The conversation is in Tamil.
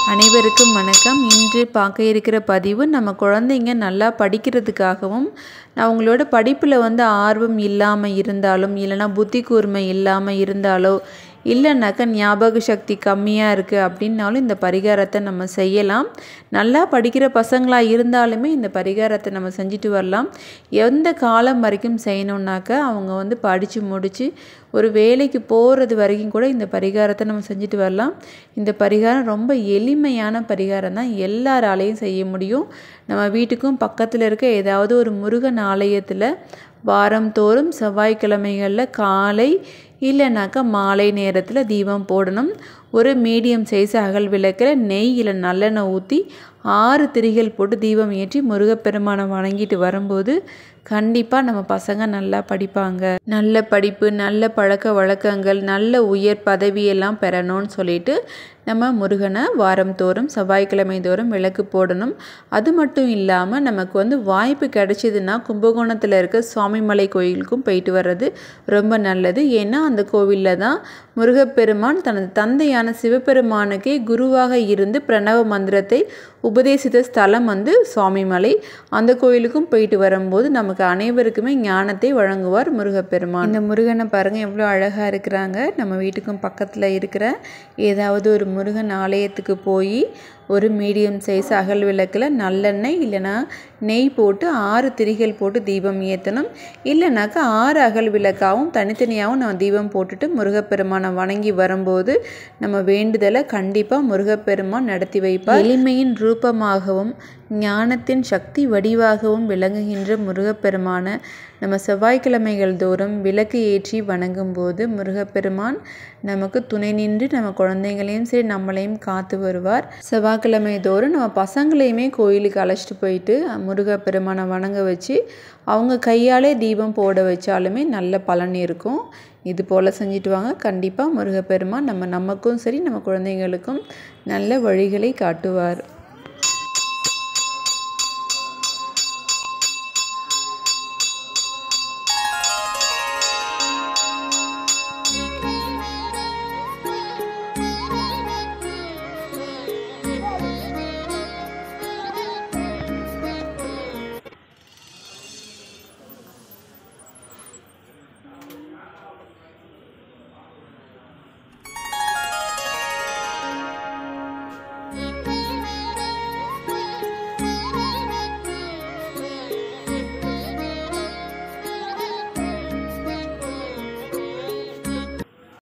அனைவருக்கும் வணக்கம் இன்று பார்க்க இருக்கிற பதிவு நம்ம குழந்தைங்க நல்லா படிக்கிறதுக்காகவும் அவங்களோட படிப்பில் வந்து ஆர்வம் இல்லாமல் இருந்தாலும் இல்லைனா புத்தி கூர்மை இல்லாமல் இருந்தாலோ இல்லைனாக்கா ஞாபக சக்தி கம்மியாக இருக்குது அப்படின்னாலும் இந்த பரிகாரத்தை நம்ம செய்யலாம் நல்லா படிக்கிற பசங்களாக இருந்தாலுமே இந்த பரிகாரத்தை நம்ம செஞ்சுட்டு வரலாம் எந்த காலம் வரைக்கும் செய்யணுன்னாக்கா அவங்க வந்து படித்து முடித்து ஒரு வேலைக்கு போகிறது வரைக்கும் கூட இந்த பரிகாரத்தை நம்ம செஞ்சுட்டு வரலாம் இந்த பரிகாரம் ரொம்ப எளிமையான பரிகாரம் தான் எல்லாராலையும் செய்ய முடியும் நம்ம வீட்டுக்கும் பக்கத்தில் இருக்க ஏதாவது ஒரு முருகன் ஆலயத்தில் வாரந்தோறும் செவ்வாய்க்கிழமைகளில் காலை இல்லைனாக்கா மாலை நேரத்தில் தீபம் போடணும் ஒரு மீடியம் சைஸ் அகல் விளக்கில் நெய் இல்லை நல்லெண்ணெய் ஊற்றி ஆறு திரிகள் போட்டு தீபம் ஏற்றி முருகப்பெருமானை வணங்கிட்டு வரும்போது கண்டிப்பாக நம்ம பசங்க நல்லா படிப்பாங்க நல்ல படிப்பு நல்ல பழக்க வழக்கங்கள் நல்ல உயர் பதவியெல்லாம் பெறணும்னு சொல்லிட்டு நம்ம முருகனை வாரம் தோறும் செவ்வாய்க்கிழமை தோறும் விளக்கு போடணும் அது மட்டும் இல்லாமல் நமக்கு வந்து வாய்ப்பு கிடைச்சிதுன்னா கும்பகோணத்தில் இருக்க சுவாமிமலை கோயிலுக்கும் போயிட்டு வர்றது ரொம்ப நல்லது ஏன்னா அந்த கோவிலில் தான் முருகப்பெருமான் தனது தந்தையான சிவபெருமானுக்கே குருவாக இருந்து பிரணவ மந்திரத்தை உபதேசித்த ஸ்தலம் வந்து சுவாமிமலை அந்த கோயிலுக்கும் போயிட்டு வரும்போது நமக்கு அனைவருக்குமே ஞானத்தை வழங்குவார் முருகப்பெருமான் இந்த முருகனை பாருங்கள் எவ்வளோ அழகாக இருக்கிறாங்க நம்ம வீட்டுக்கும் பக்கத்தில் இருக்கிற ஏதாவது ஒரு முருகன் ஆலயத்துக்கு போய் ஒரு மீடியம் சைஸ் அகல் விளக்கில் நல்லெண்ணெய் இல்லைனா நெய் போட்டு ஆறு திரிகள் போட்டு தீபம் ஏற்றணும் இல்லைனாக்கா ஆறு அகல் விளக்காகவும் தனித்தனியாகவும் நம்ம தீபம் போட்டுட்டு முருகப்பெருமானை வணங்கி வரும்போது நம்ம வேண்டுதலை கண்டிப்பாக முருகப்பெருமான் நடத்தி வைப்பார் எளிமையின் ரூபமாகவும் ஞானத்தின் சக்தி வடிவாகவும் விளங்குகின்ற முருகப்பெருமான நம்ம செவ்வாய்க்கிழமைகள் தோறும் விளக்கு ஏற்றி வணங்கும்போது முருகப்பெருமான் நமக்கு துணை நின்று நம்ம குழந்தைங்களையும் சரி நம்மளையும் காத்து வருவார் செவ்வாய்க்கிழமை தோறும் நம்ம பசங்களையுமே கோயிலுக்கு அழைச்சிட்டு போயிட்டு முருகப்பெருமானை வணங்க வச்சு அவங்க கையாலே தீபம் போட வச்சாலுமே நல்ல பலன் இருக்கும் இது போல் செஞ்சுட்டு வாங்க கண்டிப்பாக முருகப்பெருமான் நம்ம நமக்கும் சரி நம்ம குழந்தைங்களுக்கும் நல்ல வழிகளை காட்டுவார்